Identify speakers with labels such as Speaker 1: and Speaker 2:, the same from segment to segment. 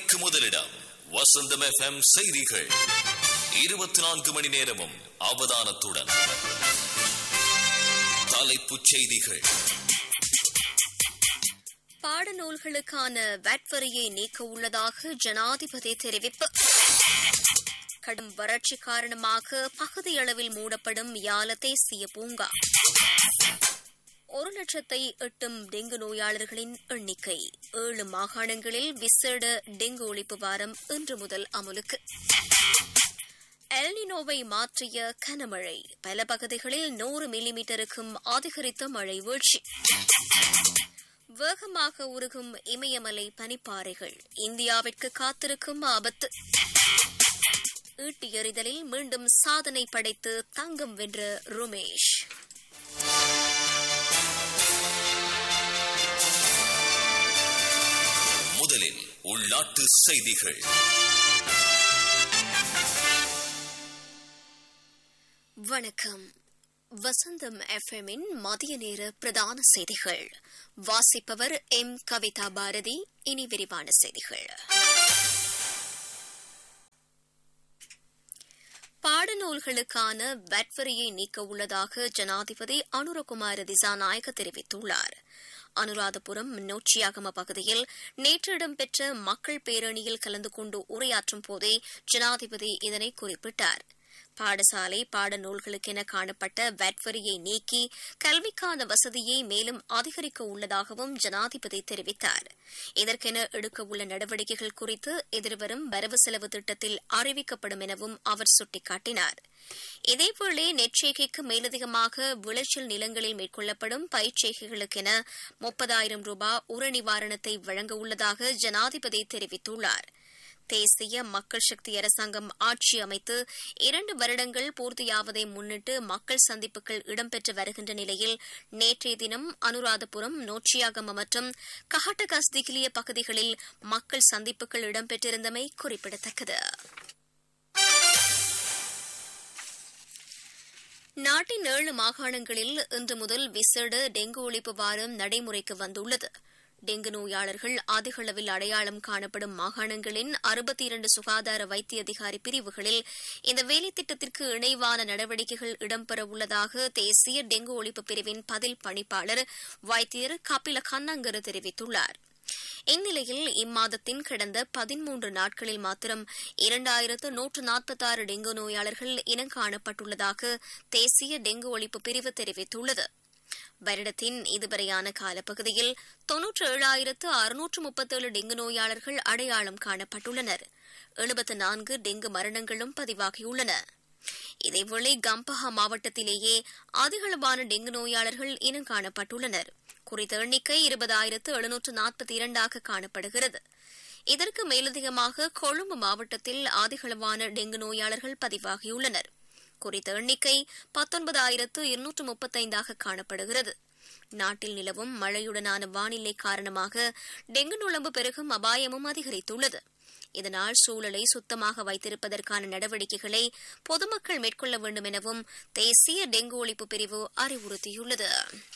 Speaker 1: மணிக்கு முதலிடம் வசந்தம் எஃப்எம் செய்திகள் இருபத்தி நான்கு மணி நேரமும் அவதானத்துடன் தலைப்புச் செய்திகள்
Speaker 2: பாடநூல்களுக்கான வாட் வரியை நீக்க உள்ளதாக ஜனாதிபதி தெரிவிப்பு கடும் வறட்சி காரணமாக பகுதியளவில் மூடப்படும் யால தேசிய பூங்கா ஒரு லட்சத்தை எட்டும் டெங்கு நோயாளர்களின் எண்ணிக்கை ஏழு மாகாணங்களில் விசேட டெங்கு ஒழிப்பு வாரம் இன்று முதல் அமலுக்கு எல்னினோவை மாற்றிய கனமழை பல பகுதிகளில் நூறு மில்லிமீட்டருக்கும் அதிகரித்த மழை வீழ்ச்சி வேகமாக உருகும் இமயமலை பனிப்பாறைகள் இந்தியாவிற்கு காத்திருக்கும் ஆபத்து ஈட்டி எறிதலில் மீண்டும் சாதனை படைத்து தங்கம் வென்ற ருமேஷ்
Speaker 1: முதலில் உள்நாட்டு செய்திகள்
Speaker 2: வணக்கம் வசந்தம் எஃப்எம்மின் மதிய நேர பிரதான செய்திகள் வாசிப்பவர் எம் கவிதா பாரதி இனி விரிவான செய்திகள் பாடநூல்களுக்கான வட்வரியை நீக்க உள்ளதாக ஜனாதிபதி அனுரகுமார திசாநாயக்க தெரிவித்துள்ளார் அனுராதபுரம் நோச்சியாகம பகுதியில் நேற்று இடம்பெற்ற மக்கள் பேரணியில் கலந்து கொண்டு உரையாற்றும் போதே ஜனாதிபதி இதனை குறிப்பிட்டார் பாடசாலை பாடநூல்களுக்கென காணப்பட்ட வட்வரியை நீக்கி கல்விக்கான வசதியை மேலும் அதிகரிக்க உள்ளதாகவும் ஜனாதிபதி தெரிவித்தார் இதற்கென எடுக்க உள்ள நடவடிக்கைகள் குறித்து எதிர்வரும் வரவு செலவு திட்டத்தில் அறிவிக்கப்படும் எனவும் அவர் சுட்டிக்காட்டினார் இதேவேளை நெற்சேகைக்கு மேலதிகமாக விளைச்சல் நிலங்களில் மேற்கொள்ளப்படும் பயிர்ச்சேகைகளுக்கென முப்பதாயிரம் ரூபாய் உர நிவாரணத்தை வழங்க உள்ளதாக ஜனாதிபதி தெரிவித்துள்ளார் தேசிய மக்கள் சக்தி அரசாங்கம் ஆட்சி அமைத்து இரண்டு வருடங்கள் பூர்த்தியாவதை முன்னிட்டு மக்கள் சந்திப்புகள் இடம்பெற்று வருகின்ற நிலையில் நேற்றைய தினம் அனுராதபுரம் நோச்சியாகம மற்றும் கஹட்டகஸ்திகிலிய பகுதிகளில் மக்கள் சந்திப்புகள் இடம்பெற்றிருந்தமை குறிப்பிடத்தக்கது நாட்டின் ஏழு மாகாணங்களில் இன்று முதல் விசேட டெங்கு ஒழிப்பு வாரம் நடைமுறைக்கு வந்துள்ளது டெங்கு நோயாளர்கள் அதிக அளவில் அடையாளம் காணப்படும் மாகாணங்களின் அறுபத்தி இரண்டு சுகாதார வைத்திய அதிகாரி பிரிவுகளில் இந்த வேலைத்திட்டத்திற்கு இணைவான நடவடிக்கைகள் இடம்பெறவுள்ளதாக தேசிய டெங்கு ஒழிப்பு பிரிவின் பதில் பணிப்பாளர் வைத்தியர் கபில கண்ணங்கரு தெரிவித்துள்ளார் இந்நிலையில் இம்மாதத்தின் கடந்த பதிமூன்று நாட்களில் மாத்திரம் இரண்டாயிரத்து நூற்று நாற்பத்தாறு டெங்கு நோயாளர்கள் இனம் காணப்பட்டுள்ளதாக தேசிய டெங்கு ஒழிப்பு பிரிவு தெரிவித்துள்ளது வருடத்தின் இதுவரையான காலப்பகுதியில் தொன்னூற்று ஏழாயிரத்து அறுநூற்று முப்பத்தேழு டெங்கு நோயாளர்கள் அடையாளம் காணப்பட்டுள்ளனர் எழுபத்து நான்கு டெங்கு மரணங்களும் பதிவாகியுள்ளன இதேவேளை கம்பஹா மாவட்டத்திலேயே அதிகளவான டெங்கு நோயாளர்கள் இனம் காணப்பட்டுள்ளனர் குறித்த எண்ணிக்கை இருபதாயிரத்து எழுநூற்று நாற்பத்தி இரண்டாக காணப்படுகிறது இதற்கு மேலதிகமாக கொழும்பு மாவட்டத்தில் அதிகளவான டெங்கு நோயாளர்கள் பதிவாகியுள்ளனர் குறித்த எண்ணிக்கை பத்தொன்பதாயிரத்து இருநூற்று முப்பத்தைந்தாக காணப்படுகிறது நாட்டில் நிலவும் மழையுடனான வானிலை காரணமாக டெங்கு நுழம்பு பெருகும் அபாயமும் அதிகரித்துள்ளது இதனால் சூழலை சுத்தமாக வைத்திருப்பதற்கான நடவடிக்கைகளை பொதுமக்கள் மேற்கொள்ள வேண்டும் எனவும் தேசிய டெங்கு ஒழிப்பு பிரிவு அறிவுறுத்தியுள்ளது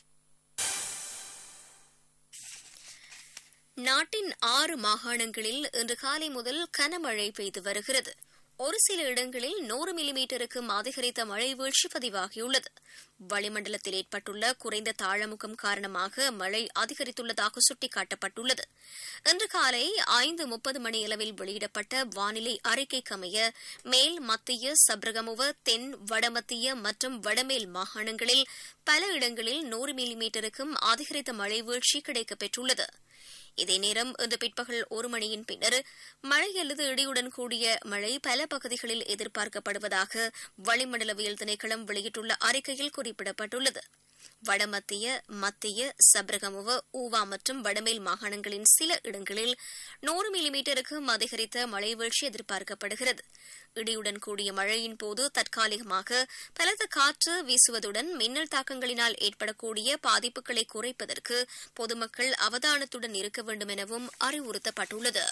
Speaker 2: நாட்டின் ஆறு மாகாணங்களில் இன்று காலை முதல் கனமழை பெய்து வருகிறது ஒரு சில இடங்களில் நூறு மில்லிமீட்டருக்கும் அதிகரித்த மழை வீழ்ச்சி பதிவாகியுள்ளது வளிமண்டலத்தில் ஏற்பட்டுள்ள குறைந்த தாழமுகம் காரணமாக மழை அதிகரித்துள்ளதாக சுட்டிக்காட்டப்பட்டுள்ளது இன்று காலை ஐந்து முப்பது மணியளவில் வெளியிடப்பட்ட வானிலை அறிக்கைக்கமைய மேல் மத்திய சப்ரகமுவ தென் வடமத்திய மற்றும் வடமேல் மாகாணங்களில் பல இடங்களில் நூறு மில்லிமீட்டருக்கும் அதிகரித்த மழை வீழ்ச்சி கிடைக்கப்பெற்றுள்ளது இதே நேரம் இன்று பிற்பகல் ஒரு மணியின் பின்னர் மழை அல்லது இடியுடன் கூடிய மழை பல பகுதிகளில் எதிர்பார்க்கப்படுவதாக வளிமண்டலவியல் திணைக்களம் வெளியிட்டுள்ள அறிக்கையில் குறிப்பிடப்பட்டுள்ளது வடமத்திய மத்திய சப்ரகமுவ ஊவா மற்றும் வடமேல் மாகாணங்களின் சில இடங்களில் நூறு மில்லிமீட்டருக்கும் அதிகரித்த மழை வீழ்ச்சி எதிர்பார்க்கப்படுகிறது இடியுடன் கூடிய மழையின் போது தற்காலிகமாக பலத்த காற்று வீசுவதுடன் மின்னல் தாக்கங்களினால் ஏற்படக்கூடிய பாதிப்புகளை குறைப்பதற்கு பொதுமக்கள் அவதானத்துடன் இருக்க வேண்டும் எனவும் அறிவுறுத்தப்பட்டுள்ளது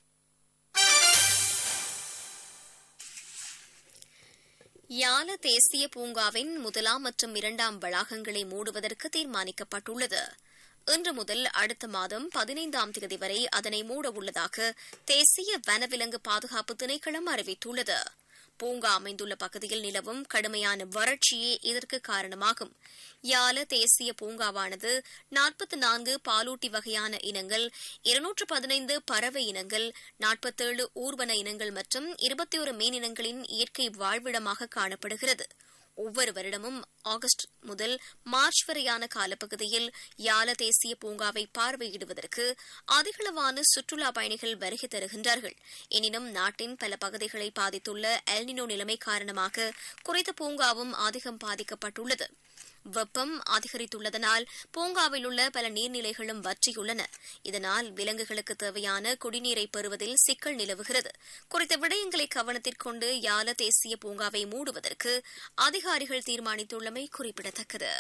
Speaker 2: யால தேசிய பூங்காவின் முதலாம் மற்றும் இரண்டாம் வளாகங்களை மூடுவதற்கு தீர்மானிக்கப்பட்டுள்ளது இன்று முதல் அடுத்த மாதம் பதினைந்தாம் தேதி வரை அதனை மூட உள்ளதாக தேசிய வனவிலங்கு பாதுகாப்பு திணைக்களம் அறிவித்துள்ளது பூங்கா அமைந்துள்ள பகுதியில் நிலவும் கடுமையான வறட்சியே இதற்கு காரணமாகும் யால தேசிய பூங்காவானது நாற்பத்தி நான்கு பாலூட்டி வகையான இனங்கள் இருநூற்று பதினைந்து பறவை இனங்கள் நாற்பத்தேழு ஊர்வன இனங்கள் மற்றும் இருபத்தி ஒரு மீனினங்களின் இயற்கை வாழ்விடமாக காணப்படுகிறது ஒவ்வொரு வருடமும் ஆகஸ்ட் முதல் மார்ச் வரையான காலப்பகுதியில் யால தேசிய பூங்காவை பார்வையிடுவதற்கு அதிகளவான சுற்றுலா பயணிகள் வருகை தருகின்றார்கள் எனினும் நாட்டின் பல பகுதிகளை பாதித்துள்ள எல்னினோ நிலைமை காரணமாக குறித்த பூங்காவும் அதிகம் பாதிக்கப்பட்டுள்ளது வெப்பம் அதிகரித்துள்ளதனால் பூங்காவில் உள்ள பல நீர்நிலைகளும் வற்றியுள்ளன இதனால் விலங்குகளுக்கு தேவையான குடிநீரை பெறுவதில் சிக்கல் நிலவுகிறது குறித்த விடயங்களை கவனத்திற்கொண்டு யால தேசிய பூங்காவை மூடுவதற்கு அதிகாரிகள் தீர்மானித்துள்ளமை குறிப்பிடத்தக்கது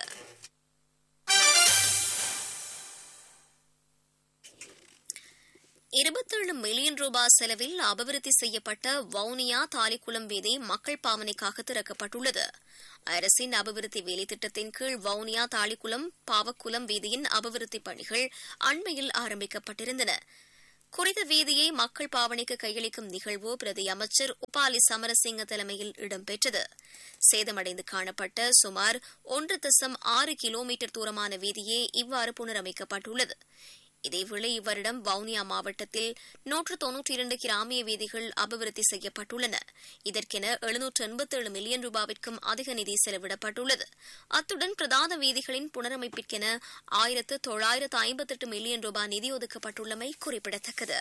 Speaker 2: இருபத்தேழு மில்லியன் ரூபாய் செலவில் அபிவிருத்தி செய்யப்பட்ட வவுனியா தாலிக்குளம் வீதி மக்கள் பாவனைக்காக திறக்கப்பட்டுள்ளது அரசின் அபிவிருத்தி வேலை திட்டத்தின் கீழ் வவுனியா தாலிக்குளம் பாவக்குளம் வீதியின் அபிவிருத்தி பணிகள் அண்மையில் ஆரம்பிக்கப்பட்டிருந்தன குறித்த வீதியை மக்கள் பாவனைக்கு கையளிக்கும் நிகழ்வு பிரதி அமைச்சர் உபாலி சமரசிங்க தலைமையில் இடம்பெற்றது சேதமடைந்து காணப்பட்ட சுமார் ஒன்று தசம் ஆறு கிலோமீட்டர் தூரமான வீதியே இவ்வாறு புனரமைக்கப்பட்டுள்ளது இதேவேளை இவ்வருடம் வவுனியா மாவட்டத்தில் நூற்று தொன்னூற்றி இரண்டு கிராமிய வீதிகள் அபிவிருத்தி செய்யப்பட்டுள்ளன இதற்கென எழுநூற்று எண்பத்தேழு மில்லியன் ரூபாவிற்கும் அதிக நிதி செலவிடப்பட்டுள்ளது அத்துடன் பிரதான வீதிகளின் புனரமைப்பிற்கென ஆயிரத்து தொள்ளாயிரத்து ஐம்பத்தெட்டு மில்லியன் ரூபாய் நிதி ஒதுக்கப்பட்டுள்ளமை குறிப்பிடத்தக்கது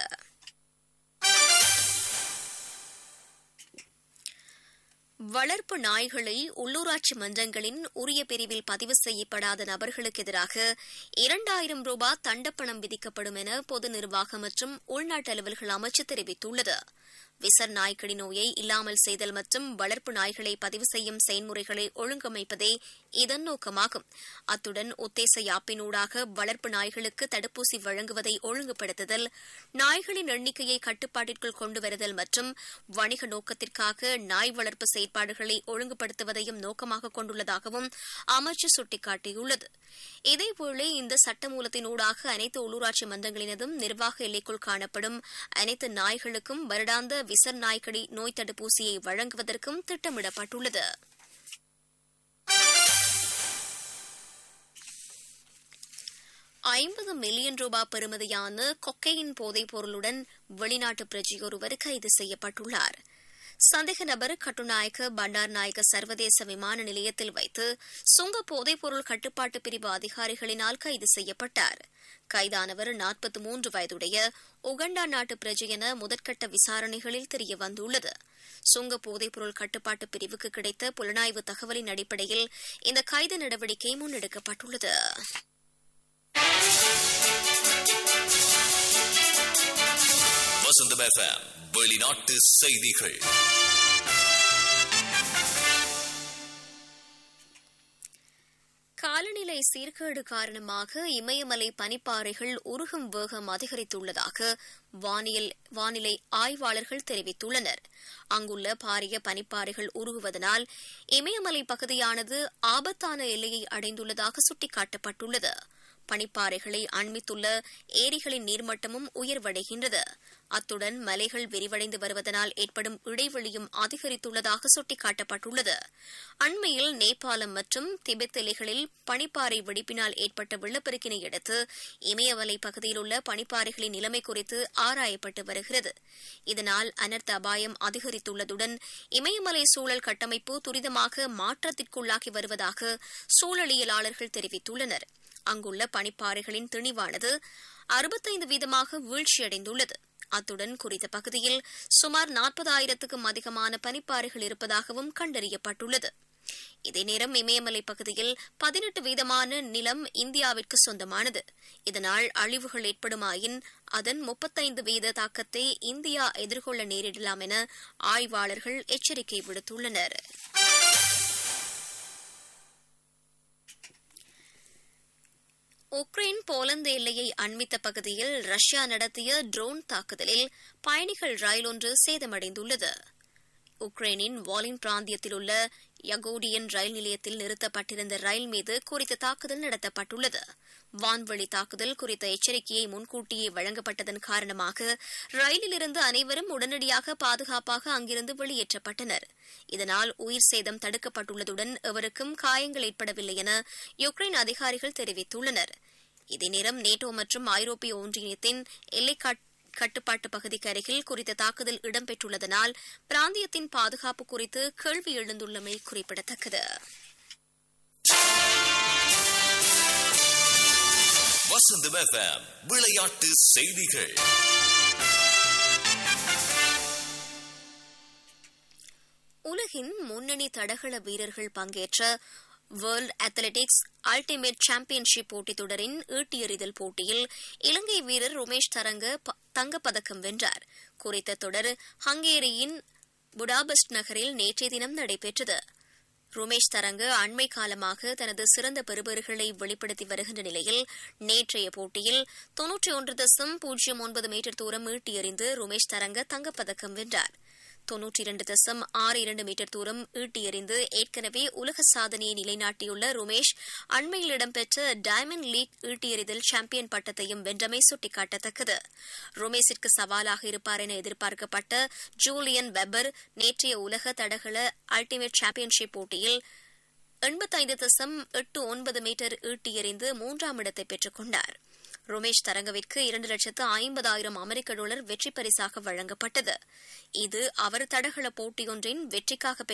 Speaker 2: வளர்ப்பு நாய்களை உள்ளூராட்சி மன்றங்களின் உரிய பிரிவில் பதிவு செய்யப்படாத நபர்களுக்கு எதிராக இரண்டாயிரம் ரூபாய் தண்டப்பணம் விதிக்கப்படும் என பொது நிர்வாகம் மற்றும் உள்நாட்டு அலுவல்கள் அமைச்சு தெரிவித்துள்ளது விசர் நாய்க்கடி நோயை இல்லாமல் செய்தல் மற்றும் வளர்ப்பு நாய்களை பதிவு செய்யும் செயல்முறைகளை ஒழுங்கமைப்பதே இதன் நோக்கமாகும் அத்துடன் உத்தேச யாப்பினூடாக வளர்ப்பு நாய்களுக்கு தடுப்பூசி வழங்குவதை ஒழுங்குபடுத்துதல் நாய்களின் எண்ணிக்கையை கட்டுப்பாட்டிற்குள் கொண்டுவருதல் மற்றும் வணிக நோக்கத்திற்காக நாய் வளர்ப்பு செயற்பாடுகளை ஒழுங்குபடுத்துவதையும் நோக்கமாக கொண்டுள்ளதாகவும் அமைச்சு சுட்டிக்காட்டியுள்ளது இதேவேளை இந்த சட்டமூலத்தினூடாக அனைத்து உள்ளூராட்சி மன்றங்களினதும் நிர்வாக எல்லைக்குள் காணப்படும் அனைத்து நாய்களுக்கும் வருடாந்த விசர் நாய்க்கடி நோய் தடுப்பூசியை வழங்குவதற்கும் திட்டமிடப்பட்டுள்ளது ஐம்பது மில்லியன் ரூபாய் பெறுமதியான கொக்கையின் போதைப் பொருளுடன் வெளிநாட்டு பிரஜையொருவர் கைது செய்யப்பட்டுள்ளார் சந்தேக நபர் கட்டுநாயக்க பண்டார் நாயக்க சர்வதேச விமான நிலையத்தில் வைத்து சுங்க போதைப்பொருள் கட்டுப்பாட்டு பிரிவு அதிகாரிகளினால் கைது செய்யப்பட்டார் கைதானவர் நாற்பத்தி மூன்று வயதுடைய உகண்டா நாட்டு பிரஜை என முதற்கட்ட விசாரணைகளில் தெரிய வந்துள்ளது சுங்க போதைப்பொருள் கட்டுப்பாட்டு பிரிவுக்கு கிடைத்த புலனாய்வு தகவலின் அடிப்படையில் இந்த கைது நடவடிக்கை முன்னெடுக்கப்பட்டுள்ளது
Speaker 1: வசந்தம் எஃப்எம் வெளிநாட்டு செய்திகள்
Speaker 2: காலநிலை சீர்கேடு காரணமாக இமயமலை பனிப்பாறைகள் உருகும் வேகம் அதிகரித்துள்ளதாக வானிலை ஆய்வாளர்கள் தெரிவித்துள்ளனர் அங்குள்ள பாரிய பனிப்பாறைகள் உருகுவதனால் இமயமலை பகுதியானது ஆபத்தான எல்லையை அடைந்துள்ளதாக சுட்டிக்காட்டப்பட்டுள்ளது பனிப்பாறைகளை அண்மித்துள்ள ஏரிகளின் நீர்மட்டமும் உயர்வடைகின்றது அத்துடன் மலைகள் விரிவடைந்து வருவதனால் ஏற்படும் இடைவெளியும் அதிகரித்துள்ளதாக சுட்டிக்காட்டப்பட்டுள்ளது அண்மையில் நேபாளம் மற்றும் திபெத் எல்லைகளில் பனிப்பாறை வெடிப்பினால் ஏற்பட்ட வெள்ளப்பெருக்கினை அடுத்து இமயமலை பகுதியில் உள்ள பனிப்பாறைகளின் நிலைமை குறித்து ஆராயப்பட்டு வருகிறது இதனால் அனர்த்த அபாயம் அதிகரித்துள்ளதுடன் இமயமலை சூழல் கட்டமைப்பு துரிதமாக மாற்றத்திற்குள்ளாகி வருவதாக சூழலியலாளர்கள் தெரிவித்துள்ளனர் அங்குள்ள பனிப்பாறைகளின் திணிவானது அறுபத்தைந்து வீதமாக வீழ்ச்சியடைந்துள்ளது அத்துடன் குறித்த பகுதியில் சுமார் நாற்பதாயிரத்துக்கும் அதிகமான பனிப்பாறைகள் இருப்பதாகவும் கண்டறியப்பட்டுள்ளது இதே நேரம் இமயமலை பகுதியில் பதினெட்டு வீதமான நிலம் இந்தியாவிற்கு சொந்தமானது இதனால் அழிவுகள் ஏற்படுமாயின் அதன் முப்பத்தைந்து வீத தாக்கத்தை இந்தியா எதிர்கொள்ள நேரிடலாம் என ஆய்வாளர்கள் எச்சரிக்கை விடுத்துள்ளனர் உக்ரைன் போலந்து எல்லையை அண்மித்த பகுதியில் ரஷ்யா நடத்திய ட்ரோன் தாக்குதலில் பயணிகள் ரயில் ஒன்று சேதமடைந்துள்ளது உக்ரைனின் வாலின் பிராந்தியத்தில் உள்ள யகோடியன் ரயில் நிலையத்தில் நிறுத்தப்பட்டிருந்த ரயில் மீது குறித்த தாக்குதல் நடத்தப்பட்டுள்ளது வான்வழி தாக்குதல் குறித்த எச்சரிக்கையை முன்கூட்டியே வழங்கப்பட்டதன் காரணமாக ரயிலிலிருந்து அனைவரும் உடனடியாக பாதுகாப்பாக அங்கிருந்து வெளியேற்றப்பட்டனர் இதனால் உயிர் சேதம் தடுக்கப்பட்டுள்ளதுடன் எவருக்கும் காயங்கள் ஏற்படவில்லை என யுக்ரைன் அதிகாரிகள் தெரிவித்துள்ளனர் இதே நேரம் நேட்டோ மற்றும் ஐரோப்பிய ஒன்றியத்தின் எல்லை கட்டுப்பாட்டு பகுதிக்கு அருகில் குறித்த தாக்குதல் இடம்பெற்றுள்ளதனால் பிராந்தியத்தின் பாதுகாப்பு குறித்து கேள்வி எழுந்துள்ளமை குறிப்பிடத்தக்கது
Speaker 1: வசந்தம் எஃப்எம் விளையாட்டு செய்திகள்
Speaker 2: உலகின் முன்னணி தடகள வீரர்கள் பங்கேற்ற வேர்ல்ட் அத்லெட்டிக்ஸ் அல்டிமேட் சாம்பியன்ஷிப் போட்டித் தொடரின் ஈட்டி எறிதல் போட்டியில் இலங்கை வீரர் உமேஷ் தரங்க தங்கப்பதக்கம் வென்றார் குறித்த தொடர் ஹங்கேரியின் புடாபெஸ்ட் நகரில் நேற்றைய தினம் நடைபெற்றது ருமேஷ் தரங்க அண்மை காலமாக தனது சிறந்த பெறுபேறுகளை வெளிப்படுத்தி வருகின்ற நிலையில் நேற்றைய போட்டியில் தொன்னூற்றி ஒன்று தசம் பூஜ்ஜியம் ஒன்பது மீட்டர் தூரம் ஈட்டி எறிந்து ருமேஷ் தரங்க தங்கப்பதக்கம் வென்றார் தொன்னூற்றி இரண்டு தசம் ஆறு இரண்டு மீட்டர் தூரம் ஈட்டி எறிந்து ஏற்கனவே உலக சாதனையை நிலைநாட்டியுள்ள ருமேஷ் அண்மையில் இடம்பெற்ற டைமண்ட் லீக் ஈட்டி எறிதல் சாம்பியன் பட்டத்தையும் வென்றமை சுட்டிக்காட்டத்தக்கது ருமேஷிற்கு சவாலாக இருப்பார் என எதிர்பார்க்கப்பட்ட ஜூலியன் வெப்பர் நேற்றைய உலக தடகள அல்டிமேட் சாம்பியன்ஷிப் போட்டியில் எண்பத்தைந்து தசம் எட்டு ஒன்பது மீட்டர் ஈட்டி எறிந்து மூன்றாம் இடத்தை பெற்றுக் கொண்டார் ருமேஷ் தரங்கவிற்கு இரண்டு லட்சத்து ஐம்பதாயிரம் அமெரிக்க டாலர் வெற்றி பரிசாக வழங்கப்பட்டது இது அவர் தடகள போட்டியொன்றின் வெற்றிக்காக